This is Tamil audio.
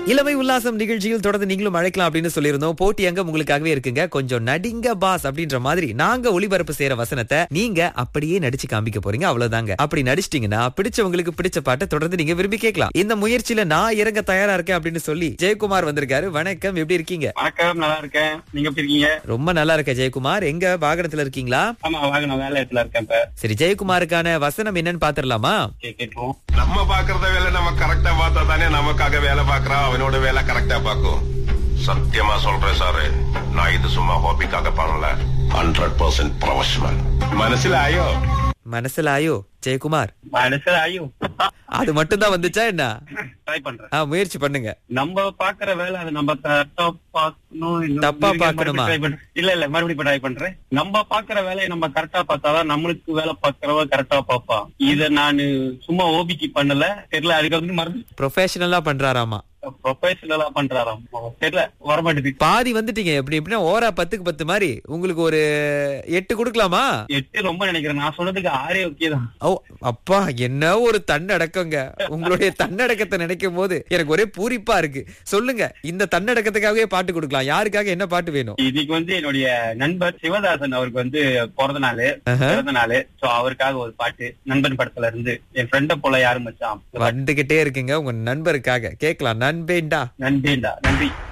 இளமை உல்லாசம் நிகழ்ச்சியில் தொடர்ந்து நீங்களும் அழைக்கலாம் அப்படின்னு சொல்லியிருந்தோம் போட்டி அங்க உங்களுக்காகவே இருக்குங்க கொஞ்சம் நடிங்க பாஸ் அப்படின்ற மாதிரி நாங்க ஒளிபரப்பு செய்யற வசனத்தை நீங்க அப்படியே நடிச்சு காமிக்க போறீங்க அவ்வளவுதாங்க அப்படி நடிச்சிட்டீங்கன்னா பிடிச்சவங்களுக்கு பிடிச்ச பாட்டை தொடர்ந்து நீங்க விரும்பி கேட்கலாம் இந்த முயற்சியில நான் இறங்க தயாரா இருக்கேன் அப்படின்னு சொல்லி ஜெயக்குமார் வந்திருக்காரு வணக்கம் எப்படி இருக்கீங்க வணக்கம் நல்லா இருக்கேன் நீங்க எப்படி இருக்கீங்க ரொம்ப நல்லா இருக்க ஜெயக்குமார் எங்க வாகனத்துல இருக்கீங்களா ஆமா வாங்க நான் வேலை இடத்துல இருக்கேன் இப்ப சரி ஜெயக்குமாருக்கான வசனம் என்னன்னு பாத்திரலாமா கே- கேட்டுருவோம் நம்ம பாக்குறத வேலை நம்ம கரெக்டா பார்த்தா தானே நமக்காக வேலை பார்க்கறான் அவனோட வேலை கரெக்டா பார்க்கும் சத்தியமா சொல்றேன் சாரு நான் இது சும்மா ஹாபிக்காக பண்ணல ஹண்ட்ரட் பர்சன்ட் ப்ரொஃபஷனல் மனசிலாயோ மனசுல ஆயோ ஜெயக்குமார் மனசுல ஐயோ அது மட்டும் தான் வந்துச்சா என்ன ட்ரை பண்றேன் ஆ, முயற்சி பண்ணுங்க நம்ம பாக்குற வேலை அது நம்ம கரெக்டா பாக்கணும் இன்னும் தப்பா மறுபடியும் பார்க்கணுமா? try பண்றேன். இல்ல இல்ல மறுபடியும் ட்ரை பண்றேன் நம்ம பாக்குற வேலையை நம்ம கரெக்டா பார்த்தாதான் நம்மளுக்கு வேலை பாக்குறவ கரெக்டா பாப்பான் இத நானு சும்மா ஓபிக்கு பண்ணல தெரியல அதுக்கு வந்து மறுபடியும் ப்ரொஃபஷனலா பண்றாராமா ப்ரொஃபஷனலா பண்றாராம் தெரியல வரமாட்டேது பாதி வந்துட்டீங்க எப்படி எப்படின்னா ஓரா பத்துக்கு பத்து மாதிரி உங்களுக்கு ஒரு எட்டு கொடுக்கலாமா எட்டு ரொம்ப நினைக்கிறேன் நான் சொன்னதுக்கு ஆறே ஓகே தான் ஓ அப்பா என்ன ஒரு தன்னடக்கங்க உங்களுடைய தன்னடக்கத்தை நினைக்கும் போது எனக்கு ஒரே பூரிப்பா இருக்கு சொல்லுங்க இந்த தன்னடக்கத்துக்காகவே பாட்டு கொடுக்கலாம் யாருக்காக என்ன பாட்டு வேணும் இன்னைக்கு வந்து என்னுடைய நண்பர் சிவதாசன் அவருக்கு வந்து பிறந்த நாள் ஆஹா. பிறந்த நாள் சோ அவருக்காக ஒரு பாட்டு நண்பன் படத்துல இருந்து என் ஃப்ரெண்ட போல யாரும் மச்சான் வந்துகிட்டே இருக்குங்க உங்க நண்பருக்காக கேட்கலாம் நண்பேண்டா நன்றிண்டா நன்றி